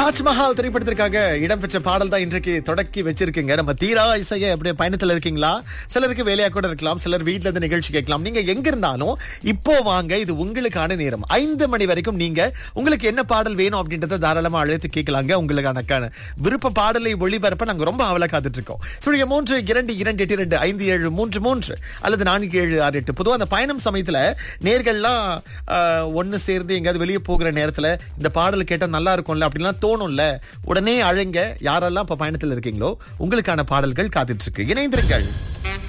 தாஜ்மஹால் திரைப்படத்திற்காக இடம்பெற்ற பாடல் தான் இன்றைக்கு தொடக்கி வச்சிருக்கீங்க நம்ம தீரா இசைய அப்படியே பயணத்துல இருக்கீங்களா சிலருக்கு வேலையா கூட இருக்கலாம் சிலர் வீட்ல இருந்து நிகழ்ச்சி கேட்கலாம் நீங்க எங்க இருந்தாலும் இப்போ வாங்க இது உங்களுக்கான நேரம் ஐந்து மணி வரைக்கும் நீங்க உங்களுக்கு என்ன பாடல் வேணும் அப்படின்றத தாராளமா அழைத்து கேட்கலாங்க உங்களுக்கான க- விருப்ப பாடலை ஒளிபரப்ப நாங்க ரொம்ப அவல காத்துட்டு இருக்கோம் சுழிய மூன்று இரண்டு இரண்டு எட்டு இரண்டு ஐந்து ஏழு மூன்று மூன்று அல்லது நான்கு ஏழு ஆறு எட்டு பொதுவா அந்த பயணம் சமயத்துல நேர்கள்லாம் ஆஹ், ஒண்ணு சேர்ந்து எங்கேயாவது வெளியே போகிற நேரத்துல இந்த பாடல் கேட்டா நல்லா இருக்கும்ல அப்படின்லாம் தோணும்ல உடனே அழைங்க யாரெல்லாம் இப்ப பயணத்துல இருக்கீங்களோ உங்களுக்கான பாடல்கள் காத்துட்டு இருக்கு இணைந்திருங்கள்